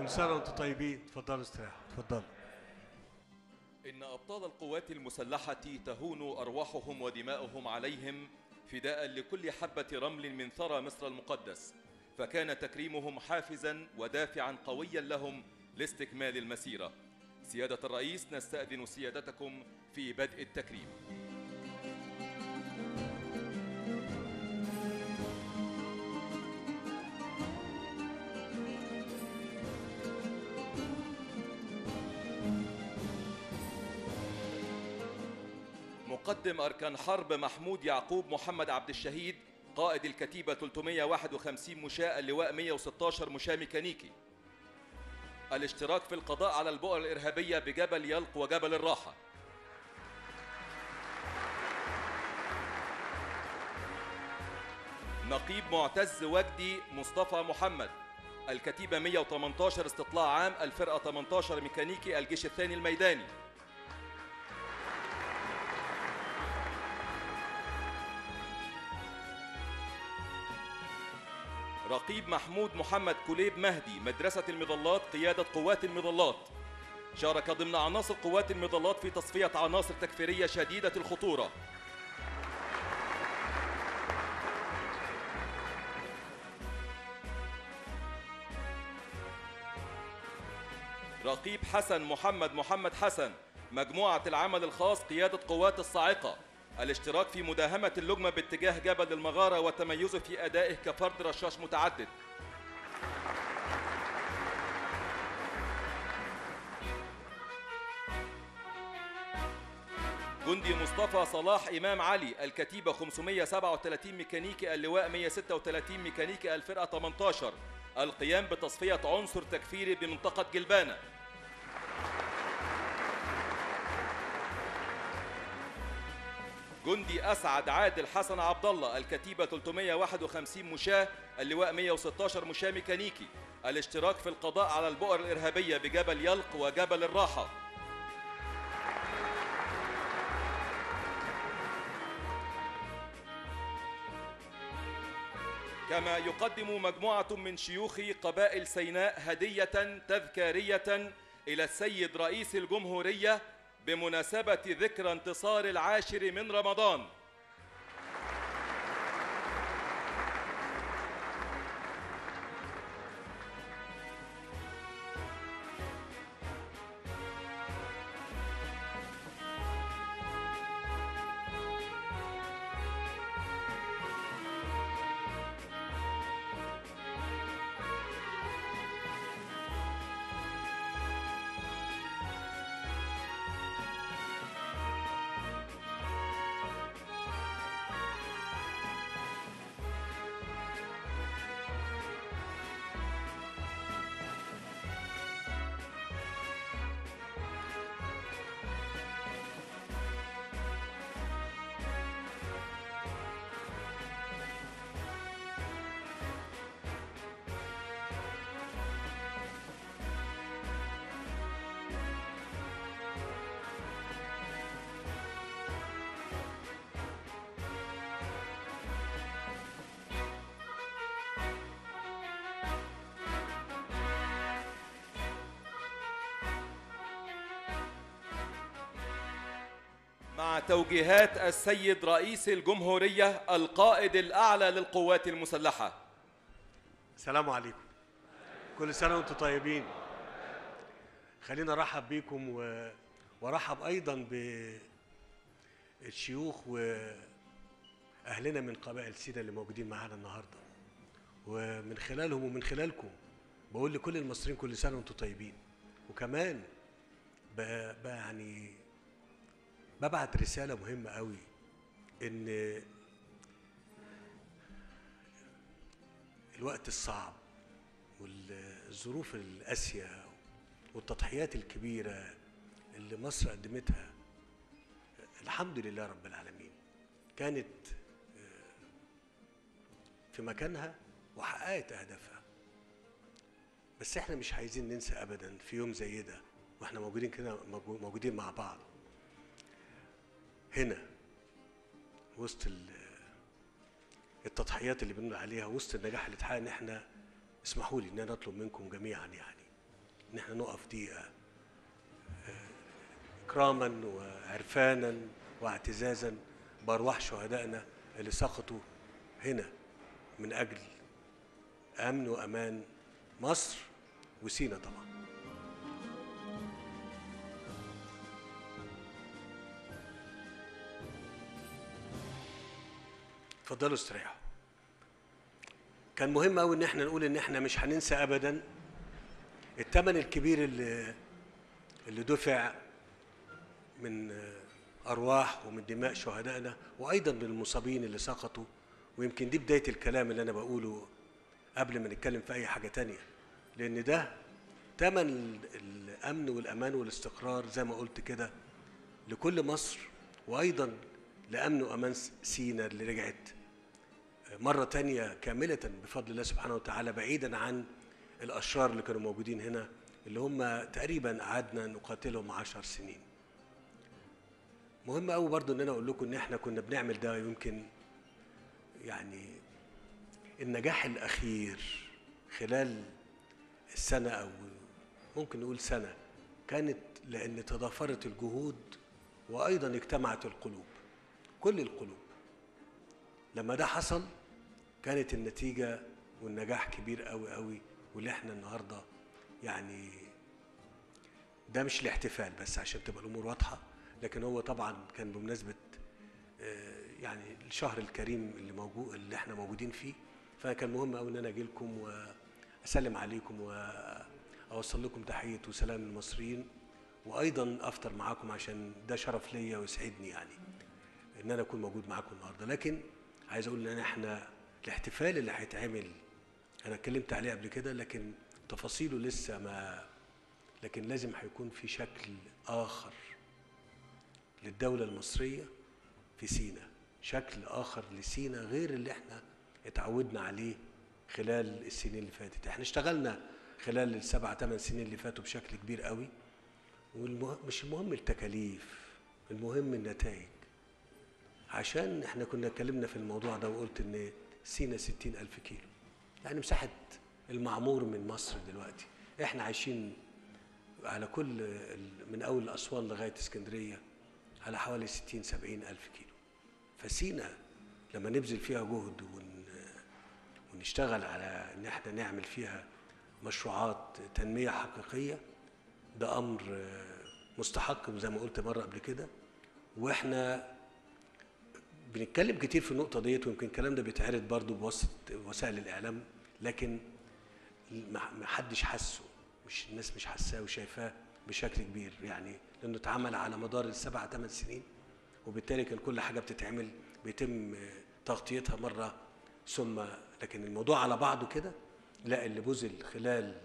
كل سنه وانتم طيبين اتفضلوا استريحوا اتفضلوا إن أبطال القوات المسلحة تهون أرواحهم ودماؤهم عليهم فداء لكل حبة رمل من ثرى مصر المقدس فكان تكريمهم حافزا ودافعا قويا لهم لاستكمال المسيرة سيادة الرئيس نستأذن سيادتكم في بدء التكريم مقدم أركان حرب محمود يعقوب محمد عبد الشهيد قائد الكتيبة 351 مشاة اللواء 116 مشاة ميكانيكي الاشتراك في القضاء على البؤر الإرهابية بجبل يلق وجبل الراحة نقيب معتز وجدي مصطفى محمد الكتيبة 118 استطلاع عام الفرقة 18 ميكانيكي الجيش الثاني الميداني رقيب محمود محمد كليب مهدي مدرسة المظلات قيادة قوات المظلات شارك ضمن عناصر قوات المظلات في تصفية عناصر تكفيرية شديدة الخطورة رقيب حسن محمد محمد حسن مجموعة العمل الخاص قيادة قوات الصاعقة الاشتراك في مداهمة اللجمة باتجاه جبل المغارة وتميزه في أدائه كفرد رشاش متعدد جندي مصطفى صلاح إمام علي الكتيبة 537 ميكانيكي اللواء 136 ميكانيكي الفرقة 18 القيام بتصفية عنصر تكفيري بمنطقة جلبانة جندي اسعد عادل حسن عبد الله الكتيبه 351 مشاه اللواء 116 مشاه ميكانيكي الاشتراك في القضاء على البؤر الارهابيه بجبل يلق وجبل الراحه كما يقدم مجموعه من شيوخ قبائل سيناء هديه تذكاريه الى السيد رئيس الجمهوريه بمناسبة ذكرى انتصار العاشر من رمضان مع توجيهات السيد رئيس الجمهورية القائد الأعلى للقوات المسلحة السلام عليكم كل سنه وانتم طيبين خلينا ارحب بيكم و... وارحب ايضا بالشيوخ واهلنا من قبائل سينا اللي موجودين معانا النهارده ومن خلالهم ومن خلالكم بقول لكل المصريين كل سنه وانتم طيبين وكمان ب- ب- يعني ببعت رساله مهمه قوي ان الوقت الصعب والظروف القاسيه والتضحيات الكبيره اللي مصر قدمتها الحمد لله رب العالمين كانت آه، في مكانها وحققت اهدافها بس احنا مش عايزين ننسى ابدا في يوم زي ده واحنا موجودين كده موجو- موجودين مع بعض هنا وسط ال- التضحيات اللي بنقول عليها وسط النجاح اللي اتحقق ان احنا اسمحوا لي ان انا اطلب منكم جميعا يعني ان احنا نقف دقيقه آه، اكراما وعرفانا واعتزازا بارواح شهدائنا اللي سقطوا هنا من اجل امن وامان مصر وسينا طبعا اتفضلوا استريحوا كان مهم قوي ان احنا نقول ان احنا مش هننسى ابدا الثمن الكبير اللي اللي دفع من ارواح ومن دماء شهدائنا وايضا من المصابين اللي سقطوا ويمكن دي بدايه الكلام اللي انا بقوله قبل ما نتكلم في اي حاجه تانية لان ده ثمن الامن والامان والاستقرار زي ما قلت كده لكل مصر وايضا لامن وامان سينا اللي رجعت مرة تانية كاملة بفضل الله سبحانه وتعالى بعيدا عن الأشرار اللي كانوا موجودين هنا اللي هم تقريبا قعدنا نقاتلهم عشر سنين مهم قوي برضو ان انا اقول لكم ان احنا كنا بنعمل ده يمكن يعني النجاح الاخير خلال السنة او ممكن نقول سنة كانت لان تضافرت الجهود وايضا اجتمعت القلوب كل القلوب لما ده حصل كانت النتيجة والنجاح كبير قوي قوي واللي احنا النهاردة يعني ده مش الاحتفال بس عشان تبقى الأمور واضحة لكن هو طبعا كان بمناسبة آه، يعني الشهر الكريم اللي موجود اللي احنا موجودين فيه فكان مهم قوي ان انا اجي لكم واسلم عليكم واوصل لكم تحية وسلام المصريين وايضا افطر معاكم عشان ده شرف ليا ويسعدني يعني ان انا اكون موجود معاكم النهارده لكن عايز اقول ان احنا الاحتفال اللي هيتعمل انا اتكلمت عليه قبل كده لكن تفاصيله لسه ما لكن لازم هيكون في شكل اخر للدوله المصريه في سينا شكل اخر لسينا غير اللي احنا اتعودنا عليه خلال السنين اللي فاتت احنا اشتغلنا خلال السبع ثمان سنين اللي فاتوا بشكل كبير قوي ومش المهم التكاليف المهم النتائج عشان احنا كنا اتكلمنا في الموضوع ده وقلت ان سينا ستين ألف كيلو يعني مساحة المعمور من مصر دلوقتي احنا عايشين على كل ال- من أول أسوان لغاية اسكندرية على حوالي ستين سبعين ألف كيلو فسينا لما نبذل فيها جهد ون ونشتغل على ان احنا نعمل فيها مشروعات تنمية حقيقية ده أمر آه، مستحق زي ما قلت مرة قبل كده واحنا بنتكلم كتير في النقطة ديت ويمكن الكلام ده بيتعرض برضو بواسطة وسائل الإعلام لكن ما ما حدش حسه مش الناس مش حاساه وشايفاه بشكل كبير يعني لأنه اتعمل على مدار السبع ثمان سنين وبالتالي كان كل حاجة بتتعمل بيتم تغطيتها مرة ثم لكن الموضوع على بعضه كده لا اللي بذل خلال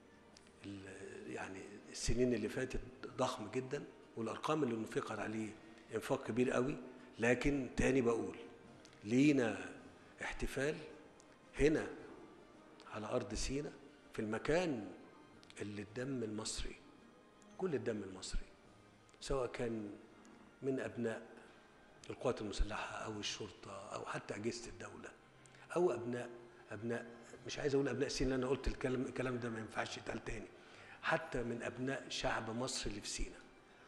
ال- يعني السنين اللي فاتت ضخم جدا والارقام اللي انفقت عليه انفاق كبير قوي لكن تاني بقول لينا احتفال هنا على ارض سينا في المكان اللي الدم المصري كل الدم المصري سواء كان من ابناء القوات المسلحه او الشرطه او حتى اجهزه الدوله او ابناء ابناء مش عايز اقول ابناء سينا لان انا قلت الكلام الكلام ده ما ينفعش يتقال تاني حتى من ابناء شعب مصر اللي في سينا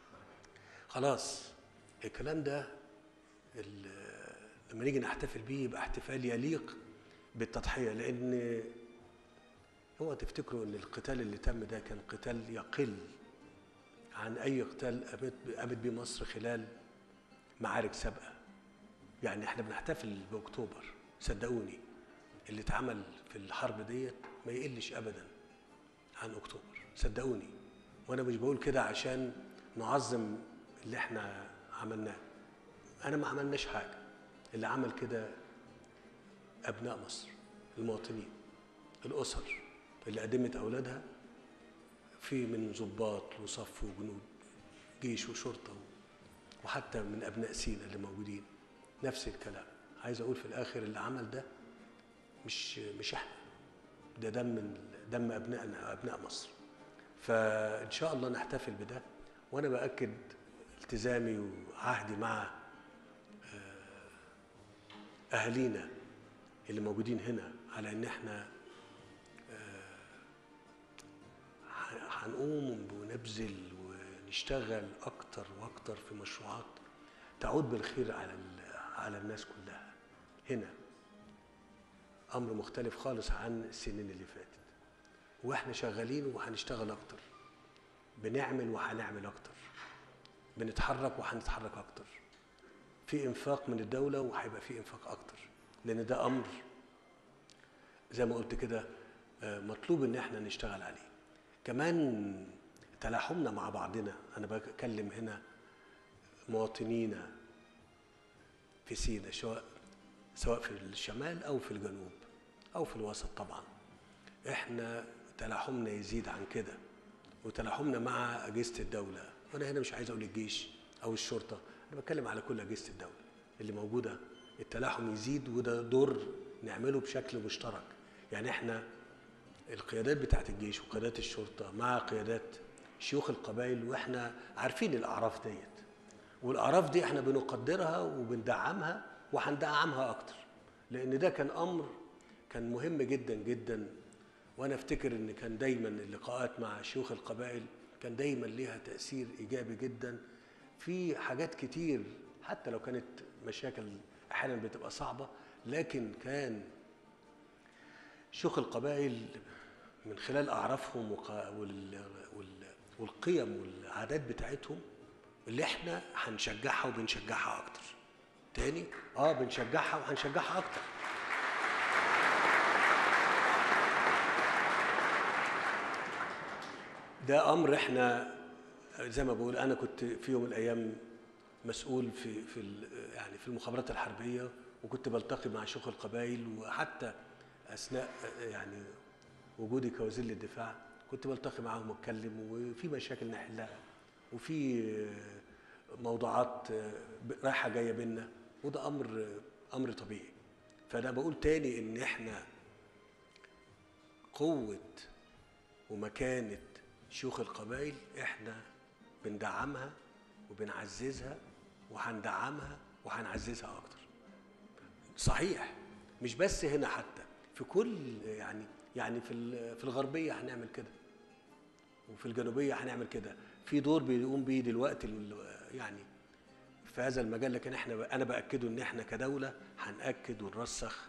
خلاص الكلام ده ال- لما نيجي نحتفل بيه يبقى احتفال يليق بالتضحيه لان هو تفتكروا ان القتال اللي تم ده كان قتال يقل عن اي قتال قامت قامت بيه مصر خلال معارك سابقه يعني احنا بنحتفل باكتوبر صدقوني اللي اتعمل في الحرب ديت ما يقلش ابدا عن اكتوبر صدقوني وانا مش بقول كده عشان نعظم اللي احنا عملناه انا ما عملناش حاجه اللي عمل كده ابناء مصر المواطنين الاسر اللي قدمت اولادها في من ضباط وصف وجنود جيش وشرطه وحتى من ابناء سينا اللي موجودين نفس الكلام عايز اقول في الاخر اللي عمل ده مش مش احنا ده دم دم ابنائنا ابناء مصر فان شاء الله نحتفل بده وانا باكد التزامي وعهدي مع آه، اهالينا اللي موجودين هنا على ان احنا آه، ه- هنقوم ونبذل ونشتغل اكتر واكتر في مشروعات تعود بالخير على ال- على الناس كلها هنا امر مختلف خالص عن السنين اللي فاتت واحنا شغالين وهنشتغل اكتر بنعمل وهنعمل اكتر بنتحرك وهنتحرك اكتر في انفاق من الدوله وهيبقى في انفاق اكتر لان ده امر زي ما قلت كده آه، مطلوب ان احنا نشتغل عليه كمان تلاحمنا مع بعضنا انا بكلم هنا مواطنينا في سينا سواء سواء في الشمال او في الجنوب او في الوسط طبعا احنا تلاحمنا يزيد عن كده وتلاحمنا مع اجهزه الدوله وانا هنا مش عايز اقول الجيش او الشرطه انا بتكلم على كل اجهزه الدوله اللي موجوده التلاحم يزيد وده دور نعمله بشكل مشترك يعني احنا القيادات بتاعت الجيش وقيادات الشرطه مع قيادات شيوخ القبائل واحنا عارفين الاعراف ديت والاعراف دي احنا بنقدرها وبندعمها وهندعمها اكتر لان ده كان امر كان مهم جدا جدا وانا افتكر ان كان دايما اللقاءات مع شيوخ القبائل كان دايما ليها تاثير ايجابي جدا في حاجات كتير حتى لو كانت مشاكل احيانا بتبقى صعبه لكن كان شيوخ القبائل من خلال اعرافهم وق- وال- وال- والقيم والعادات بتاعتهم اللي احنا هنشجعها وبنشجعها اكتر تاني اه بنشجعها وهنشجعها اكتر ده امر احنا زي ما بقول انا كنت في يوم من الايام مسؤول في في ال- يعني في المخابرات الحربيه وكنت بلتقي مع شيوخ القبائل وحتى اثناء يعني وجودي كوزير للدفاع كنت بلتقي معاهم واتكلم وفي مشاكل نحلها وفي موضوعات رايحه جايه بينا وده امر امر طبيعي فانا بقول تاني ان احنا قوه ومكانه شيوخ القبائل احنا بندعمها وبنعززها وهندعمها وهنعززها اكتر صحيح مش بس هنا حتى في كل يعني يعني في ال- في الغربيه هنعمل كده وفي الجنوبيه هنعمل كده في دور بيقوم بيه دلوقتي ال- يعني في هذا المجال لكن احنا انا باكده ان احنا كدوله هناكد ونرسخ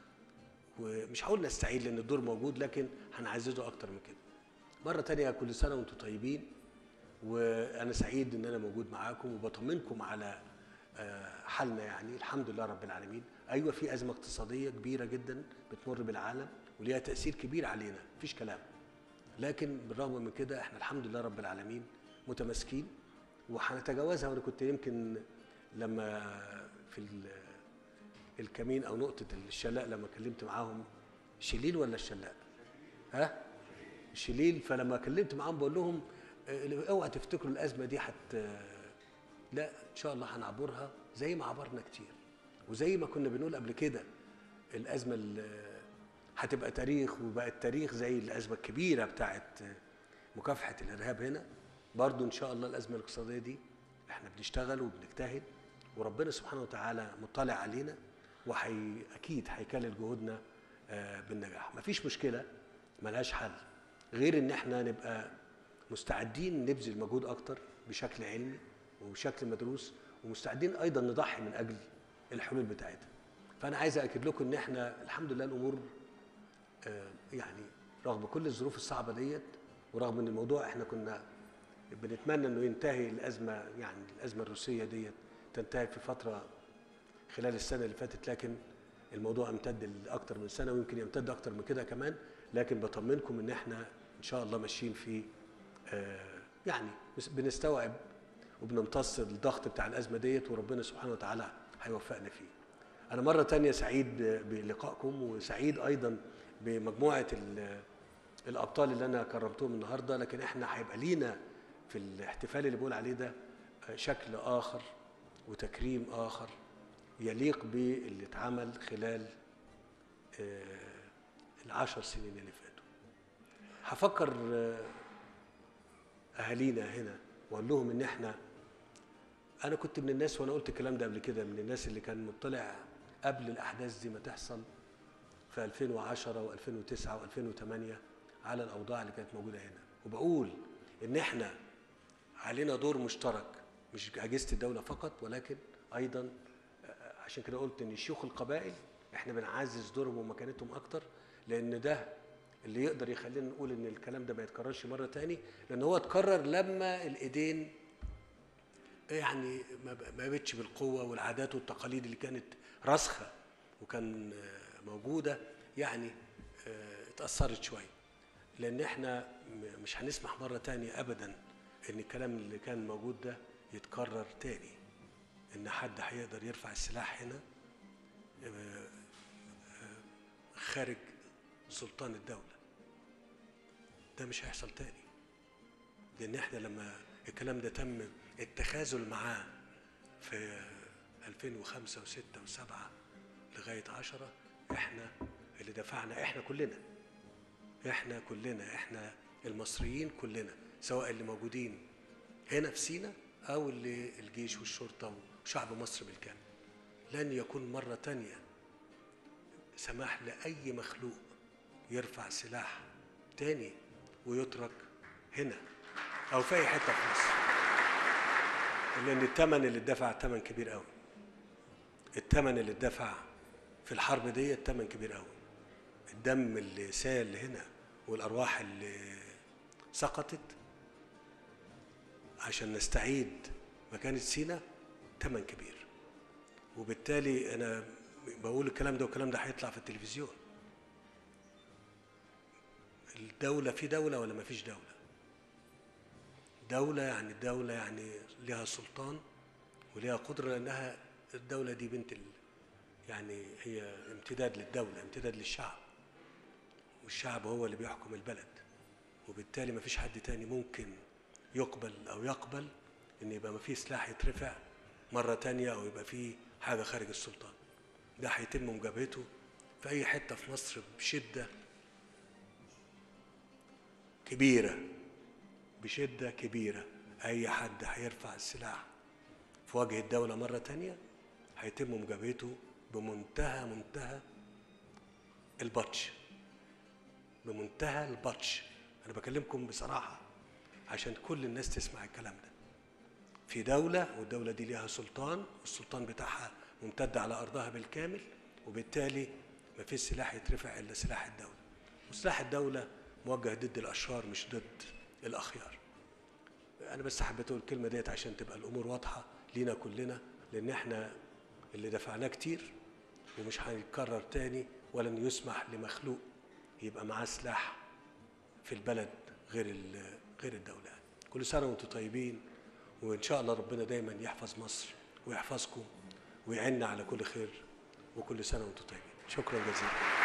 ومش هقول نستعيد لان الدور موجود لكن هنعززه اكتر من كده مره تانية كل سنه وانتم طيبين وانا سعيد ان انا موجود معاكم وبطمنكم على آه، حالنا يعني الحمد لله رب العالمين ايوه في ازمه اقتصاديه كبيره جدا بتمر بالعالم وليها تاثير كبير علينا مفيش كلام لكن بالرغم من كده احنا الحمد لله رب العالمين متماسكين وهنتجاوزها وانا كنت يمكن لما في ال- الكمين او نقطه الشلاء لما كلمت معاهم شليل ولا الشلاء؟ ها؟ شليل فلما كلمت معاهم بقول لهم اه، اوعى تفتكروا الازمه دي حت لا ان شاء الله هنعبرها زي ما عبرنا كتير وزي ما كنا بنقول قبل كده الازمه ال- هتبقى تاريخ وبقت تاريخ زي الازمه الكبيره بتاعت مكافحه الارهاب هنا برضو ان شاء الله الازمه الاقتصاديه دي احنا بنشتغل وبنجتهد وربنا سبحانه وتعالى مطلع علينا وحي اكيد هيكلل جهودنا آه، بالنجاح مفيش مشكله ملهاش حل غير ان احنا نبقى مستعدين نبذل مجهود اكتر بشكل علمي وبشكل مدروس ومستعدين ايضا نضحي من اجل الحلول بتاعتها فانا عايز اكد لكم ان احنا الحمد لله الامور آه، يعني رغم كل الظروف الصعبه ديت ورغم ان الموضوع احنا كنا بنتمنى انه ينتهي الازمه يعني الازمه الروسيه ديت تنتهي في فتره خلال السنه اللي فاتت لكن الموضوع امتد لاكثر من سنه ويمكن يمتد اكتر من كده كمان لكن بطمنكم ان احنا ان شاء الله ماشيين في آه، يعني بس- بنستوعب وبنمتص الضغط بتاع الازمه ديت وربنا سبحانه وتعالى هيوفقنا فيه. انا مره تانية سعيد ب- بلقائكم وسعيد ايضا بمجموعه ال- الابطال اللي انا كرمتهم النهارده لكن احنا هيبقى لينا في الاحتفال اللي بقول عليه ده آه، شكل اخر وتكريم اخر يليق باللي اتعمل خلال آه، العشر سنين اللي فاتوا هفكر آه، اهالينا هنا واقول لهم ان احنا انا كنت من الناس وانا قلت الكلام ده قبل كده من الناس اللي كان مطلع قبل الاحداث دي ما تحصل في 2010 و2009 و2008 على الاوضاع اللي كانت موجوده هنا وبقول ان احنا علينا دور مشترك مش اجهزه الدوله فقط ولكن ايضا آه، عشان كده قلت ان شيوخ القبائل احنا بنعزز دورهم ومكانتهم اكتر لان ده اللي يقدر يخلينا نقول ان الكلام ده ما يتكررش مره تاني لان هو اتكرر لما الايدين يعني ما ب- ما بقتش بالقوه والعادات والتقاليد اللي كانت راسخه وكان آه، موجوده يعني آه، اتاثرت شويه لان احنا م- مش هنسمح مره تانية ابدا ان الكلام اللي كان موجود ده يتكرر تاني ان حد هيقدر يرفع السلاح هنا آه، آه، خارج سلطان الدوله ده مش هيحصل تاني لان احنا لما الكلام ده تم التخاذل معاه في 2005 و6 و7 لغايه 10 احنا اللي دفعنا احنا كلنا احنا كلنا احنا المصريين كلنا سواء اللي موجودين هنا في سينا او اللي الجيش والشرطه وشعب مصر بالكامل لن يكون مره تانية سماح لاي مخلوق يرفع سلاح تاني ويترك هنا او في اي حته في مصر لان الثمن اللي اتدفع ثمن كبير قوي الثمن اللي اتدفع في الحرب دي الثمن كبير قوي الدم اللي سال هنا والارواح اللي سقطت عشان نستعيد مكانة سينا ثمن كبير وبالتالي انا بقول الكلام ده والكلام ده هيطلع في التلفزيون الدولة في دولة ولا ما فيش دولة دولة يعني الدولة يعني لها سلطان ولها قدرة لأنها الدولة دي بنت ال... يعني هي امتداد للدولة امتداد للشعب والشعب هو اللي بيحكم البلد وبالتالي ما فيش حد تاني ممكن يقبل أو يقبل إن يبقى ما فيه سلاح يترفع مرة تانية أو يبقى فيه حاجة خارج السلطان ده هيتم مجابهته في أي حتة في مصر بشدة كبيرة بشدة كبيرة أي حد هيرفع السلاح في وجه الدولة مرة تانية هيتم مجابهته بمنتهى منتهى البطش بمنتهى البطش أنا بكلمكم بصراحة عشان كل الناس تسمع الكلام ده في دولة والدولة دي ليها سلطان والسلطان بتاعها ممتد على أرضها بالكامل وبالتالي ما فيش سلاح يترفع إلا سلاح الدولة وسلاح الدولة موجه ضد الأشرار مش ضد الأخيار أنا بس حبيت أقول الكلمة ديت عشان تبقى الأمور واضحة لينا كلنا لأن إحنا اللي دفعناه كتير ومش هيتكرر تاني ولن يسمح لمخلوق يبقى معاه سلاح في البلد غير ال- غير الدولة كل سنة وأنتم طيبين وإن شاء الله ربنا دايما يحفظ مصر ويحفظكم ويعيننا على كل خير وكل سنة وأنتم طيبين شكرا جزيلا